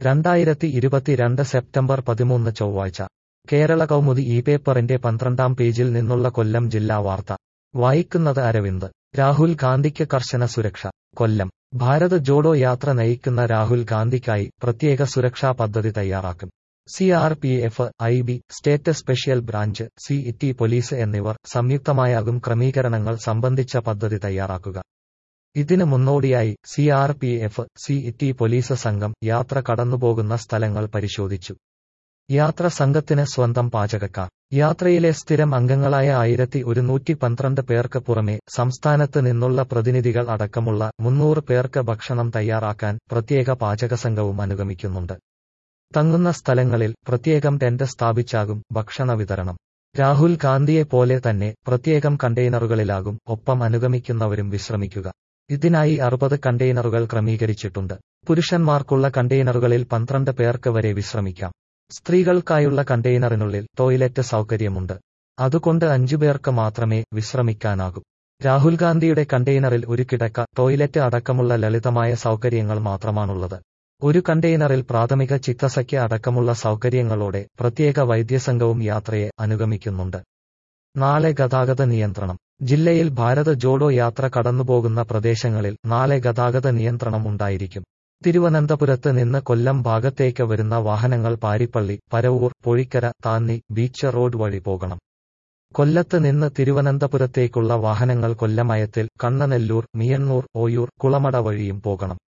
രണ്ടായിരത്തി ഇരുപത്തിരണ്ട് സെപ്റ്റംബർ പതിമൂന്ന് ചൊവ്വാഴ്ച കേരള കൗമുദി ഈ പേപ്പറിന്റെ പന്ത്രണ്ടാം പേജിൽ നിന്നുള്ള കൊല്ലം ജില്ലാ വാർത്ത വായിക്കുന്നത് അരവിന്ദ് രാഹുൽ ഗാന്ധിക്ക് കർശന സുരക്ഷ കൊല്ലം ഭാരത് ജോഡോ യാത്ര നയിക്കുന്ന രാഹുൽ ഗാന്ധിക്കായി പ്രത്യേക സുരക്ഷാ പദ്ധതി തയ്യാറാക്കും C R P F I B state special branch C T police എന്നിവർ സംയുക്തമായാകും ക്രമീകരണങ്ങൾ സംബന്ധിച്ച പദ്ധതി തയ്യാറാക്കുക ഇതിന് മുന്നോടിയായി C R P F C T police സംഘം യാത്ര കടന്നുപോകുന്ന സ്ഥലങ്ങൾ പരിശോധിച്ചു യാത്ര സംഘത്തിന് സ്വന്തം പാചകക്കാർ യാത്രയിലെ സ്ഥിരം അംഗങ്ങളായ ആയിരത്തി ഒരുന്നൂറ്റി പന്ത്രണ്ട് പേർക്ക് പുറമെ സംസ്ഥാനത്ത് നിന്നുള്ള പ്രതിനിധികൾ അടക്കമുള്ള മുന്നൂറ് പേർക്ക് ഭക്ഷണം തയ്യാറാക്കാൻ പ്രത്യേക പാചക സംഘവും അനുഗമിക്കുന്നുണ്ട് തങ്ങുന്ന സ്ഥലങ്ങളിൽ പ്രത്യേകം ടെന്റ് സ്ഥാപിച്ചാകും ഭക്ഷണ വിതരണം രാഹുൽ ഗാന്ധിയെ പോലെ തന്നെ പ്രത്യേകം കണ്ടെയ്നറുകളിലാകും ഒപ്പം അനുഗമിക്കുന്നവരും വിശ്രമിക്കുക ഇതിനായി അറുപത് കണ്ടെയ്നറുകൾ ക്രമീകരിച്ചിട്ടുണ്ട് പുരുഷന്മാർക്കുള്ള കണ്ടെയ്നറുകളിൽ പന്ത്രണ്ട് പേർക്ക് വരെ വിശ്രമിക്കാം സ്ത്രീകൾക്കായുള്ള കണ്ടെയ്നറിനുള്ളിൽ ടോയ്ലറ്റ് സൗകര്യമുണ്ട് അതുകൊണ്ട് അഞ്ചുപേർക്ക് മാത്രമേ വിശ്രമിക്കാനാകൂ രാഹുൽ ഗാന്ധിയുടെ കണ്ടെയ്നറിൽ ഒരു കിടക്ക ടോയ്ലറ്റ് അടക്കമുള്ള ലളിതമായ സൗകര്യങ്ങൾ മാത്രമാണുള്ളത് ഒരു കണ്ടെയ്നറിൽ പ്രാഥമിക ചികിത്സയ്ക്ക് അടക്കമുള്ള സൗകര്യങ്ങളോടെ പ്രത്യേക വൈദ്യസംഘവും യാത്രയെ അനുഗമിക്കുന്നുണ്ട് നാളെ ഗതാഗത നിയന്ത്രണം ജില്ലയിൽ ഭാരത് ജോഡോ യാത്ര കടന്നുപോകുന്ന പ്രദേശങ്ങളിൽ നാളെ ഗതാഗത നിയന്ത്രണം ഉണ്ടായിരിക്കും തിരുവനന്തപുരത്ത് നിന്ന് കൊല്ലം ഭാഗത്തേക്ക് വരുന്ന വാഹനങ്ങൾ പാരിപ്പള്ളി പരവൂർ പൊഴിക്കര താന്നി ബീച്ച് റോഡ് വഴി പോകണം കൊല്ലത്ത് നിന്ന് തിരുവനന്തപുരത്തേക്കുള്ള വാഹനങ്ങൾ കൊല്ലമയത്തിൽ കണ്ണനെല്ലൂർ മിയണ്ണൂർ ഓയൂർ കുളമട വഴിയും പോകണം